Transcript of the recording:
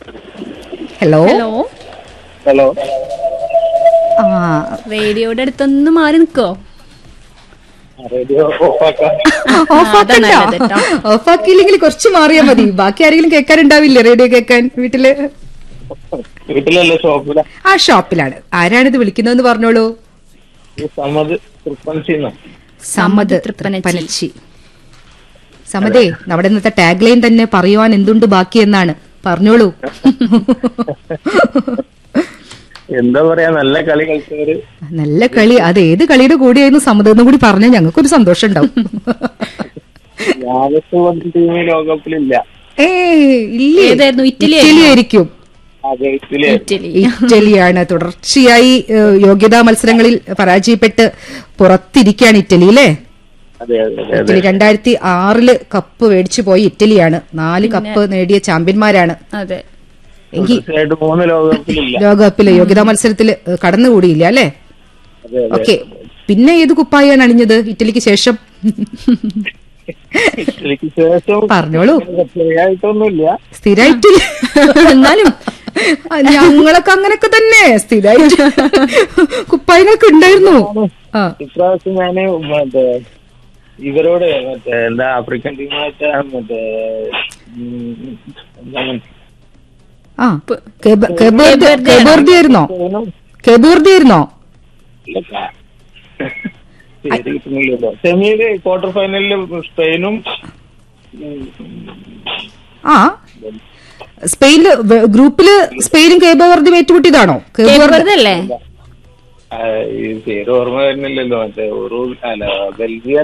Hello hello hello ആ റേഡിയോയുടെ അടുത്തൊന്ന് മാറി നിക്കോ റേഡിയോ ഓഫാക്കാം ഓഫാക്കണ്ട നല്ലത് ട്ടോ. ഓഫാക്കിയില്ലെങ്കിൽ കുറച്ച് മാറിയാ മതി ബാക്കി ആരെങ്കിലും കേൾക്കാനുണ്ടാവില്ലേ റേഡിയോ കേൾക്കാൻ വീട്ടില് വീട്ടിലല്ലേ ഷോപ്പില ആ ഷോപ്പിലാണ് ആരാണിത് വിളിക്കുന്നതെന്ന് പറഞ്ഞോളൂ സമ്മത് തൃപ്പൻസിന്നോ സമ്മത് തൃപ്പനച്ചി. പനച്ചി സമതേ നമ്മുടെ ഇന്നത്തെ ടാഗ് ലൈൻ തന്നെ പറയുവാൻ എന്തുണ്ട് ബാക്കി എന്നാണ് പറഞ്ഞോളൂ എന്താ പറയാ നല്ല കളി കളിച്ചവര് നല്ല കളി അത് ഏത് കളിയുടെ കൂടെയായിരുന്നു സമ്മതെന്നും കൂടി പറഞ്ഞാൽ ഞങ്ങൾക്കൊരു സന്തോഷം ഉണ്ടാവും ഞാനിപ്പോ വന്ന ടീം ലോകകപ്പിലില്ല ഏ ഇല്ലേ ഏതായിരുന്നു? ഇറ്റലി ഇറ്റലി ആയിരിക്കും അതെ ഇറ്റലി ഇറ്റലി ഇറ്റലിയാണ് തുടർച്ചയായി ഏഹ്, യോഗ്യതാ മത്സരങ്ങളിൽ പരാജയപ്പെട്ട് പുറത്തിരിക്കുകയാണ് ഇറ്റലി അല്ലേ അതെ അതെ അതെ അതെ ഇറ്റലി രണ്ടായിരത്തി ആറില് കപ്പ് മേടിച്ചു പോയി ഇറ്റലിയാണ് നാല് കപ്പ് നേടിയ ചാമ്പ്യന്മാരാണ് അതെ എങ്കിൽ തീർച്ചയായിട്ടും മൂന്ന് ലോകകപ്പിലില്ല ലോകകപ്പില് യോഗ്യതാ മത്സരത്തിൽ കടന്നുകൂടിയില്ല അല്ലേ അതെ അതെ ഓക്കെ പിന്നെ ഏത് കുപ്പായാണ് അണിഞ്ഞത് ഇറ്റലിക്ക് ശേഷം ഇറ്റലിക്ക് ശേഷം പറഞ്ഞോളൂ ശരിയായിട്ടൊന്നുമില്ല സ്ഥിരായിട്ടില്ല എന്നാലും ആ, ഞങ്ങളൊക്കെ അങ്ങനൊക്കെ തന്നെ സ്ഥിരമായിട്ട് കുപ്പായങ്ങളൊക്കെ ഉണ്ടായിരുന്നു ആ ഇപ്രാവശ്യം ഞാന് മറ്റേ ഇവരോട് മറ്റേ എന്താ ആഫ്രിക്കൻ ടീമായിട്ട് മറ്റേ ഉം, എന്താണ് ആ കേബോർദി ആയിരുന്നോ സ്പെയിനും കേബോർദി ആയിരുന്നോ ഇല്ലക്ക. പേര് കിട്ടുന്നില്ലല്ലോ സെമിയില് ക്വാർട്ടർ ഫൈനലില് സ്പെയിനും ഉം, ആ സ്പെയിനില് വ- ഗ്രൂപ്പില് സ്പെയിനും കേബോർദിയും ഏറ്റുമുട്ടിയതാണോ കേബോർദി വെറുതെ അല്ലേ ആ, ഈ പേര് ഓർമ്മ വരുന്നില്ലല്ലോ മറ്റേ ഒരു അല്ല ബെൽജിയം